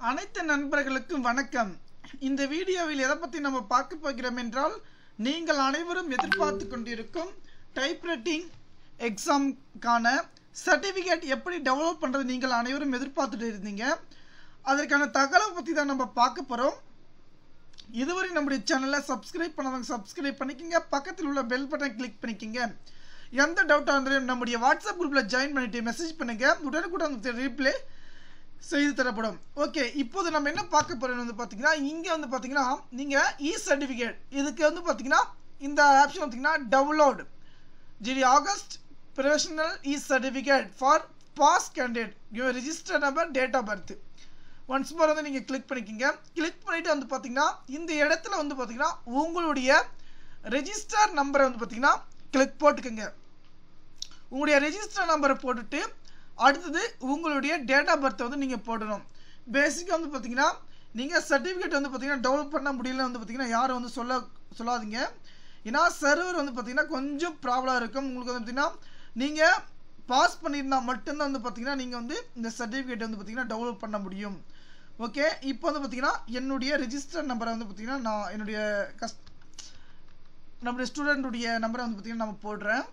அனைத்து நண்பர்களுக்கும் வணக்கம் இந்த வீடியோவில் எதை பற்றி நம்ம பார்க்க போகிறோம் என்றால் நீங்கள் அனைவரும் எதிர்பார்த்து கொண்டிருக்கும் டைப்ரைட்டிங் எக்ஸாம்க்கான சர்டிஃபிகேட் எப்படி டெவலப் பண்ணுறது நீங்கள் அனைவரும் எதிர்பார்த்துட்டு இருந்தீங்க அதற்கான தகவலை பற்றி தான் நம்ம பார்க்க போகிறோம் இதுவரை நம்முடைய சேனலை சப்ஸ்கிரைப் பண்ணவங்க சப்ஸ்கிரைப் பண்ணிக்கோங்க பக்கத்தில் உள்ள பெல் பட்டன் கிளிக் பண்ணிக்கோங்க எந்த டவுட்டாக இருந்தாலும் நம்முடைய வாட்ஸ்அப் குரூப்பில் ஜாயின் பண்ணிட்டு மெசேஜ் பண்ணுங்க உடனுக்குடன் ரீப்ளே செய்து தரப்படும் ஓகே இப்போது நம்ம என்ன பார்க்க போறோம் வந்து பார்த்தீங்கன்னா இங்கே வந்து பார்த்தீங்கன்னா நீங்கள் இ சர்டிஃபிகேட் இதுக்கு வந்து பார்த்தீங்கன்னா இந்த ஆப்ஷன் பார்த்தீங்கன்னா download GT August professional e certificate for pass candidate your register number date of birth once more வந்து நீங்கள் கிளிக் பண்ணிக்கிங்க கிளிக் பண்ணிவிட்டு வந்து பார்த்தீங்கன்னா இந்த இடத்துல வந்து பார்த்தீங்கன்னா உங்களுடைய ரெஜிஸ்டர் நம்பரை வந்து பார்த்தீங்கன்னா கிளிக் போட்டுக்கோங்க உங்களுடைய ரெஜிஸ்டர் நம்பரை போட்டுட்டு அடுத்தது உங்களுடைய டேட் ஆஃப் பர்த்தை வந்து நீங்கள் போடணும் பேசிக்காக வந்து பார்த்தீங்கன்னா நீங்கள் சர்டிஃபிகேட் வந்து பார்த்தீங்கன்னா டெவலப் பண்ண முடியல வந்து பார்த்தீங்கன்னா யாரும் வந்து சொல்ல சொல்லாதீங்க ஏன்னா சர்வர் வந்து பார்த்தீங்கன்னா கொஞ்சம் ப்ராப்ளம் இருக்கும் உங்களுக்கு வந்து பார்த்தீங்கன்னா நீங்கள் பாஸ் பண்ணியிருந்தா மட்டும்தான் வந்து பார்த்தீங்கன்னா நீங்கள் வந்து இந்த சர்டிஃபிகேட் வந்து பார்த்தீங்கன்னா டெவலப் பண்ண முடியும் ஓகே இப்போ வந்து பார்த்தீங்கன்னா என்னுடைய ரெஜிஸ்டர் நம்பரை வந்து பார்த்தீங்கன்னா நான் என்னுடைய கஸ்ட் நம்முடைய ஸ்டூடெண்ட்டுடைய நம்பரை வந்து பார்த்தீங்கன்னா நம்ம போடுறேன்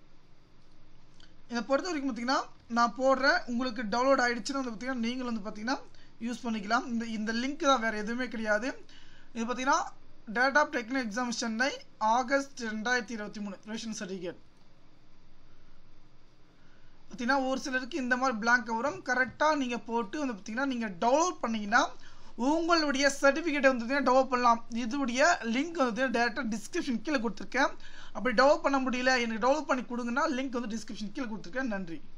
இதை பொறுத்த வரைக்கும் பார்த்தீங்கன்னா நான் போடுறேன் உங்களுக்கு டவுன்லோட் ஆகிடுச்சுன்னு வந்து பார்த்தீங்கன்னா நீங்களும் வந்து பார்த்தீங்கன்னா யூஸ் பண்ணிக்கலாம் இந்த இந்த லிங்க் தான் வேறு எதுவுமே கிடையாது இது பார்த்தீங்கன்னா date of technique exam Chennai August ரெண்டாயிரத்தி இருபத்தி மூணு ரிவிஷன் சர்டிஃபிகேட் பார்த்தீங்கன்னா ஒரு சிலருக்கு இந்த மாதிரி பிளாங்க் வரும் கரெக்டாக நீங்கள் போட்டு வந்து பார்த்தீங்கன்னா நீங்கள் டவுன்லோட் பண்ணிங்கன்னா உங்களுடைய சர்டிஃபிகேட்டை வந்து பார்த்தீங்கன்னா டெவலப் பண்ணலாம் இதுடைய லிங்க் வந்து டேரெக்டாக டிஸ்கிரிப்ஷன் கீழே கொடுத்துருக்கேன் அப்படி டெவலப் பண்ண முடியல எனக்கு டெவலப் பண்ணி கொடுங்கன்னா லிங்க் வந்து டிஸ்கிரிப்ஷன் கீழே கொடுத்துருக்கேன் நன்றி